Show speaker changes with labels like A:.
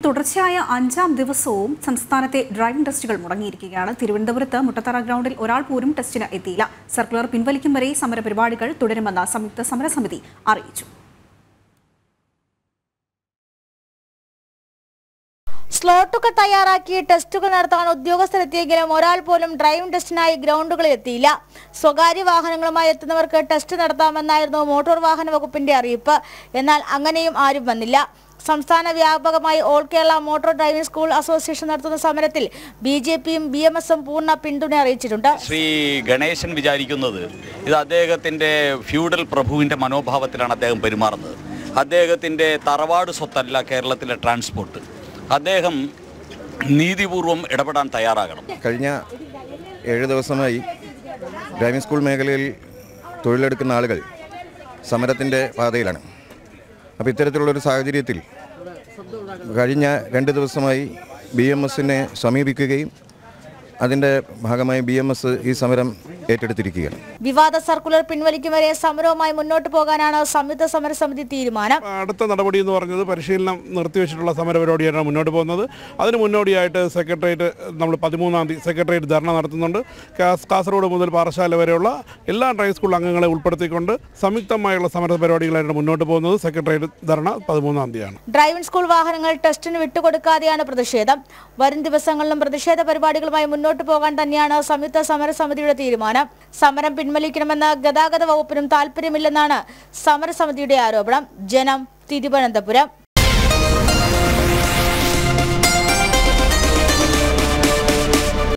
A: തുടർച്ചയായ അഞ്ചാം ദിവസവും സംസ്ഥാനത്തെ ഡ്രൈവിംഗ് ടെസ്റ്റുകൾ മുടങ്ങിയിരിക്കുകയാണ് തിരുവനന്തപുരത്ത് മുട്ടത്തറ ഗ്രൗണ്ടിൽ ഒരാൾ പോലും ടെസ്റ്റിന് എത്തിയില്ല സർക്കുലർ പിൻവലിക്കും വരെ സമരപരിപാടികൾ തുടരുമെന്ന് സംയുക്ത സമരസമിതി അറിയിച്ചു
B: സ്ലോട്ടുകൾ തയ്യാറാക്കി ടെസ്റ്റുകൾ നടത്താൻ ഉദ്യോഗസ്ഥരെത്തിയെങ്കിലും ഒരാൾ പോലും ഡ്രൈവിംഗ് ടെസ്റ്റിനായി ഗ്രൗണ്ടുകളിൽ എത്തിയില്ല സ്വകാര്യ വാഹനങ്ങളുമായി എത്തുന്നവർക്ക് ടെസ്റ്റ് നടത്താമെന്നായിരുന്നു മോട്ടോർ വാഹന വകുപ്പിന്റെ അറിയിപ്പ് എന്നാൽ അങ്ങനെയും ആരും വന്നില്ല സംസ്ഥാന വ്യാപകമായി all Kerala motor driving school association നടത്തുന്ന സമരത്തിൽ ബി ജെ പിയും ബി എം എസും പൂർണ്ണ പിന്തുണ അറിയിച്ചിട്ടുണ്ട്
C: ശ്രീ ഗണേശൻ വിചാരിക്കുന്നത് ഇത് അദ്ദേഹത്തിൻ്റെ ഫ്യൂഡൽ പ്രഭുവിൻ്റെ മനോഭാവത്തിലാണ് അദ്ദേഹം പെരുമാറുന്നത് അദ്ദേഹത്തിൻ്റെ തറവാട് സ്വത്തല്ല കേരളത്തിലെ ട്രാൻസ്പോർട്ട് അദ്ദേഹം നീതിപൂർവം ഇടപെടാൻ തയ്യാറാകണം
D: കഴിഞ്ഞ ഏഴ് ദിവസമായി ഡ്രൈവിംഗ് സ്കൂൾ മേഖലയിൽ തൊഴിലെടുക്കുന്ന ആളുകൾ സമരത്തിൻ്റെ പാതയിലാണ് അപ്പോൾ ഇത്തരത്തിലുള്ളൊരു സാഹചര്യത്തിൽ കഴിഞ്ഞ രണ്ട് ദിവസമായി ബി എം എസിനെ സമീപിക്കുകയും അതിൻ്റെ ഭാഗമായി ബി എം എസ് ഈ സമരം ഏറ്റെടുത്തിരിക്കുകയാണ്
B: വിവാദ സർക്കുലർ പിൻവലിക്കും വരെ സമരവുമായി മുന്നോട്ട് പോകാനാണ് സംയുക്ത സമരസമിതി തീരുമാനം
E: അടുത്ത നടപടി എന്ന് പറഞ്ഞത് പരിശീലനം നിർത്തിവെച്ചിട്ടുള്ള സമരപരിപാടിയാണ് മുന്നോട്ട് പോകുന്നത് അതിന് മുന്നോടിയായിട്ട് സെക്രട്ടേറിയറ്റ് നമ്മൾ പതിമൂന്നാം തീയതി സെക്രട്ടേറിയറ്റ് ധർണ നടത്തുന്നുണ്ട് കാസ്- കാസർഗോഡ് മുതൽ പാറശാല വരെയുള്ള എല്ലാ ഡ്രൈവിംഗ് സ്കൂൾ അംഗങ്ങളെ ഉൾപ്പെടുത്തിക്കൊണ്ട് സംയുക്തമായുള്ള സമര പരിപാടികളായിട്ട് മുന്നോട്ട് പോകുന്നത് സെക്രട്ടേറിയറ്റ് ധർണ പതിമൂന്നാം തീയതിയാണ്
B: ഡ്രൈവിംഗ് സ്കൂൾ വാഹനങ്ങൾ ടെസ്റ്റിന് വിട്ടുകൊടുക്കാതെയാണ് പ്രതിഷേധം വരും ദിവസങ്ങളിലും പ്രതിഷേധ പരിപാടികളുമായി മുന്നോട്ട് പോകാൻ തന്നെയാണ് സംയുക്ത സമരസമിതിയുടെ തീരുമാനം സമരം പിൻവലിക്കണമെന്ന് ഗതാഗത വകുപ്പിനും താൽപ്പര്യമില്ലെന്നാണ് സമരസമിതിയുടെ ആരോപണം ജനം തിരുവനന്തപുരം